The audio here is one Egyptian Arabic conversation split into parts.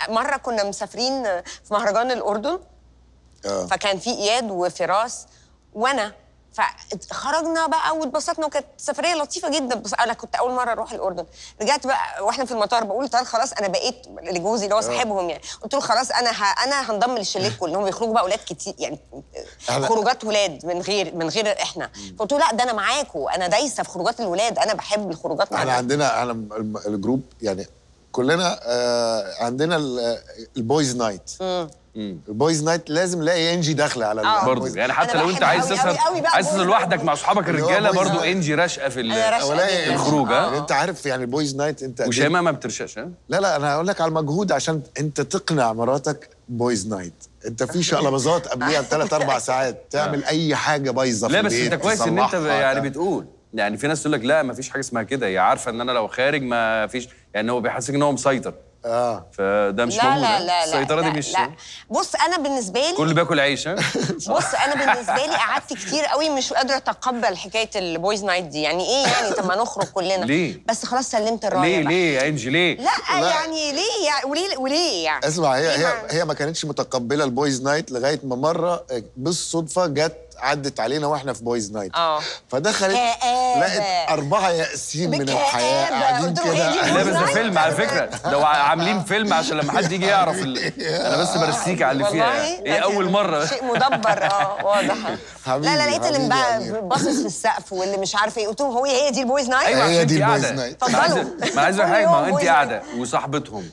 مره كنا مسافرين في مهرجان الاردن اه فكان في اياد وفراس وانا فخرجنا بقى واتبسطنا وكانت سفريه لطيفه جدا بس انا كنت اول مره اروح الاردن رجعت بقى واحنا في المطار بقول طيب خلاص انا بقيت لجوزي اللي هو صاحبهم يعني قلت له خلاص انا ه... انا هنضم للشله كلهم بيخرجوا بقى اولاد كتير يعني إحنا- خروجات ولاد من غير من غير احنا فقلت له لا ده انا معاكم انا دايسه في خروجات الولاد انا بحب الخروجات مع احنا الولاد. عندنا احنا الم- الجروب يعني كلنا آه عندنا ال- البويز نايت البويز نايت لازم نلاقي انجي داخله على آه. البويز برضه يعني حتى أنا لو انت بحب عايز أوي تسهر أوي أوي بقى عايز تسهر بويز لوحدك نايت. مع اصحابك اللي هو الرجاله بويز برضه نايت. انجي راشقه في ال- أنا راشقة أولاقي جداً. الخروج، ها؟ آه. انت عارف يعني البويز نايت انت قد إيه؟ وشيماء ما بترشقش ها لا لا انا هقول لك على المجهود عشان انت تقنع مراتك بويز نايت انت في شقلباظات قبليها بثلاث اربع ساعات تعمل اي حاجه بايظه في لا بس البيت انت كويس ان انت ب- تصلحها. يعني بتقول يعني في ناس تقول لك لا ما فيش حاجه اسمها كده هي عارفه ان انا لو خارج ما فيش يعني هو بيحسسك ان هو مسيطر اه فده مش لا موجود لا ها؟ لا لا السيطره لا دي مش لا بص انا بالنسبه لي كله بياكل عيش ها بص انا بالنسبه لي قعدت كتير قوي مش قادره اتقبل حكايه البويز نايت دي يعني ايه يعني طب ما نخرج كلنا ليه؟ بس خلاص سلمت الرايه ليه بقى. ليه يا انجي ليه لا, لا. يعني ليه يعني وليه وليه يعني اسمع هي ليه هي ما- هي ما كانتش متقبله البويز نايت لغايه ما مره بالصدفه جت عدت علينا واحنا في بويز نايت اه فدخلت كآبة. لقت اربعه يائسين من بكآبة. الحياه قاعدين قلت له هي دي كده لا بس ده نايت. فيلم على فكره لو عاملين فيلم عشان لما حد يجي يعرف ال... انا بس برسيك على اللي فيها والله ايه اول مره شيء مدبر اه واضح حبيبي، لا لا لقيت اللي حبيبي بقى يا أمير. باصص في السقف واللي مش عارفه ايه قلت لهم هو هي دي البويز نايت ايوه هي عشان دي انت البويز قاعده نايت. ما عايز اتفضلوا. ما عايز أقول كل حاجه يوم ما انت بويز قاعده وصاحبتهم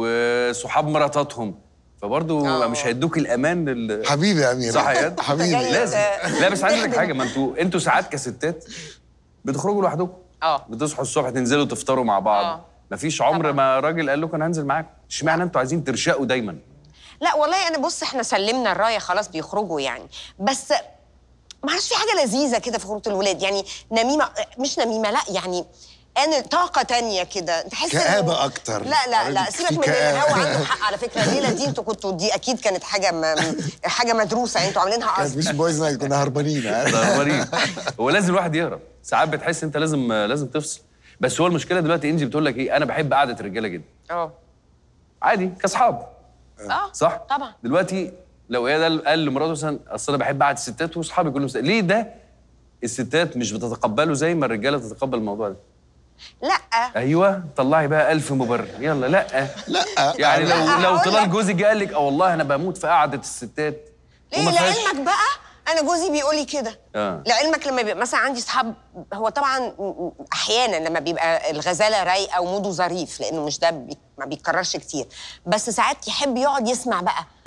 وصحاب مراتاتهم فبرضه آه. مش هيدوك الامان لل... حبيبي يا امير صح يا جد؟ حبيبي جاي لازم ت- لا بس عايز اقول لك تخدم. حاجه ما انتوا انتوا ساعات كستات بتخرجوا لوحدكم اه بتصحوا الصبح تنزلوا تفطروا مع بعض آه. مفيش عمر ما راجل قال لكم انا هنزل معاكم اشمعنى انتوا عايزين ترشقوا دايما لا والله انا بص احنا سلمنا الرايه خلاص بيخرجوا يعني بس ما اعرفش في حاجه لذيذه كده في خروجه الولاد يعني نميمه مش نميمه لا يعني انا طاقه تانية كده تحس إنه- كآبة أكتر. لا لا لا عارف، سيبك في من اللي كآبة. هو عنده حق على فكره الليله دي انتوا كنتوا دي اكيد كانت حاجه م... حاجه مدروسه يعني انتوا عاملينها كانت قصد مش بويز نايت كنا هربانين عارف؟ ده غريب هو لازم الواحد يهرب ساعات بتحس انت لازم لازم تفصل بس هو المشكله دلوقتي انجي بتقول لك ايه انا بحب قعده الرجاله جدا اه عادي كاصحاب اه صح طبعا دلوقتي لو هي ده قال لمراته مثلا اصل انا بحب قعده الستات واصحابي كلهم ستات ليه ده الستات مش بتتقبله زي ما الرجاله بتتقبل الموضوع ده لا ايوه طلعي بقى ألف مبرر يلا لا لا يعني لو لا، لو هقول طلال لك. جوزي جه قال لك اه والله انا بموت في قعده الستات ليه وما فيهاش- لعلمك بقى انا جوزي بيقول لي كده آه. لعلمك لما بيبقى مثلا عندي اصحاب هو طبعا م- م- احيانا لما بيبقى الغزاله رايقه وموده ظريف لانه مش ده بي ما بيتكررش كتير بس ساعات يحب يقعد يسمع بقى